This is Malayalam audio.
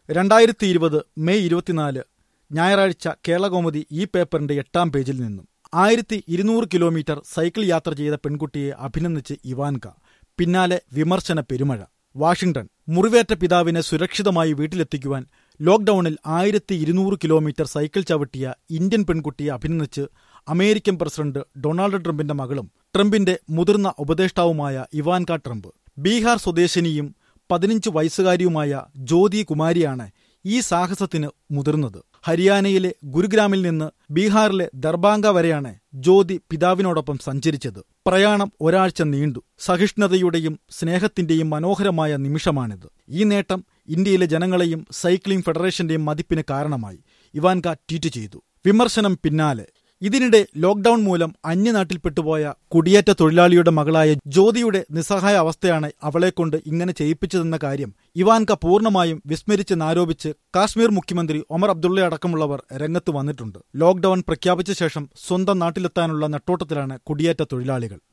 രണ്ടായിരത്തി ഇരുപത് മെയ് ഇരുപത്തിനാല് ഞായറാഴ്ച കേരളകൗമുദി ഈ പേപ്പറിന്റെ എട്ടാം പേജിൽ നിന്നും ആയിരത്തി ഇരുന്നൂറ് കിലോമീറ്റർ സൈക്കിൾ യാത്ര ചെയ്ത പെൺകുട്ടിയെ അഭിനന്ദിച്ച് ഇവാൻക പിന്നാലെ വിമർശന പെരുമഴ വാഷിംഗ്ടൺ മുറിവേറ്റ പിതാവിനെ സുരക്ഷിതമായി വീട്ടിലെത്തിക്കുവാൻ ലോക്ഡൌണിൽ ആയിരത്തി ഇരുന്നൂറ് കിലോമീറ്റർ സൈക്കിൾ ചവിട്ടിയ ഇന്ത്യൻ പെൺകുട്ടിയെ അഭിനന്ദിച്ച് അമേരിക്കൻ പ്രസിഡന്റ് ഡൊണാൾഡ് ട്രംപിന്റെ മകളും ട്രംപിന്റെ മുതിർന്ന ഉപദേഷ്ടാവുമായ ഇവാൻക ട്രംപ് ബീഹാർ സ്വദേശിനിയും പതിനഞ്ച് വയസ്സുകാരിയുമായ ജ്യോതി കുമാരിയാണ് ഈ സാഹസത്തിന് മുതിർന്നത് ഹരിയാനയിലെ ഗുരുഗ്രാമിൽ നിന്ന് ബീഹാറിലെ ദർബാംഗ വരെയാണ് ജ്യോതി പിതാവിനോടൊപ്പം സഞ്ചരിച്ചത് പ്രയാണം ഒരാഴ്ച നീണ്ടു സഹിഷ്ണുതയുടെയും സ്നേഹത്തിന്റെയും മനോഹരമായ നിമിഷമാണിത് ഈ നേട്ടം ഇന്ത്യയിലെ ജനങ്ങളെയും സൈക്ലിംഗ് ഫെഡറേഷന്റെയും മതിപ്പിന് കാരണമായി ഇവാൻക ട്വീറ്റ് ചെയ്തു വിമർശനം പിന്നാലെ ഇതിനിടെ ലോക്ഡൌൺ മൂലം അന്യനാട്ടിൽപ്പെട്ടുപോയ കുടിയേറ്റ തൊഴിലാളിയുടെ മകളായ ജ്യോതിയുടെ നിസ്സഹായ അവസ്ഥയാണ് അവളെക്കൊണ്ട് ഇങ്ങനെ ചെയ്യിപ്പിച്ചതെന്ന കാര്യം ഇവാൻക പൂർണ്ണമായും വിസ്മരിച്ചെന്നാരോപിച്ച് കാശ്മീർ മുഖ്യമന്ത്രി ഒമർ അബ്ദുള്ള അടക്കമുള്ളവർ രംഗത്ത് വന്നിട്ടുണ്ട് ലോക്ഡൌൺ പ്രഖ്യാപിച്ച ശേഷം സ്വന്തം നാട്ടിലെത്താനുള്ള നെട്ടോട്ടത്തിലാണ് കുടിയേറ്റ തൊഴിലാളികൾ